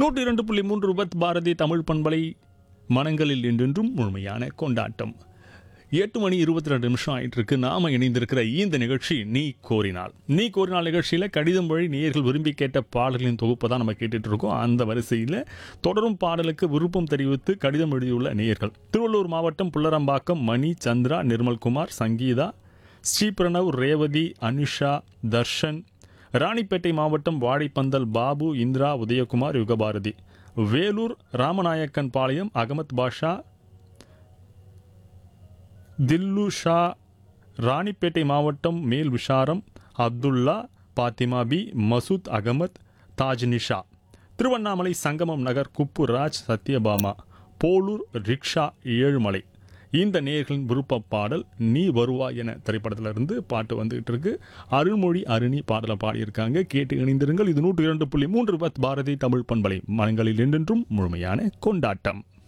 நூற்றி இரண்டு புள்ளி மூன்று ரூபத் பாரதி தமிழ் பண்பலை மனங்களில் என்றென்றும் முழுமையான கொண்டாட்டம் எட்டு மணி இருபத்தி ரெண்டு நிமிஷம் ஆயிட்டு இருக்கு நாம இணைந்திருக்கிற இந்த நிகழ்ச்சி நீ கோரினால் நீ கோரினால் நிகழ்ச்சியில கடிதம் வழி நேயர்கள் விரும்பி கேட்ட பாடல்களின் தொகுப்பை தான் நம்ம கேட்டுட்டு இருக்கோம் அந்த வரிசையில் தொடரும் பாடலுக்கு விருப்பம் தெரிவித்து கடிதம் எழுதியுள்ள நேயர்கள் திருவள்ளூர் மாவட்டம் புல்லரம்பாக்கம் மணி சந்திரா நிர்மல்குமார் சங்கீதா ஸ்ரீபிரணவ் ரேவதி அனுஷா தர்ஷன் ராணிப்பேட்டை மாவட்டம் வாழைப்பந்தல் பாபு இந்திரா உதயகுமார் யுகபாரதி வேலூர் ராமநாயக்கன் பாளையம் அகமத் பாஷா தில்லு ஷா ராணிப்பேட்டை மாவட்டம் மேல் விஷாரம் அப்துல்லா பாத்திமா பி மசூத் அகமத் தாஜ் நிஷா திருவண்ணாமலை சங்கமம் நகர் குப்பு ராஜ் சத்யபாமா போலூர் ரிக்ஷா ஏழுமலை இந்த நேயர்களின் விருப்ப பாடல் நீ வருவா என திரைப்படத்திலிருந்து பாட்டு வந்துகிட்டு இருக்கு அருள்மொழி அருணி பாடலை பாடியிருக்காங்க கேட்டு இணைந்திருங்கள் இது நூற்று இரண்டு புள்ளி மூன்று பத் பாரதி தமிழ் பண்பலை மனங்களில் என்றென்றும் முழுமையான கொண்டாட்டம்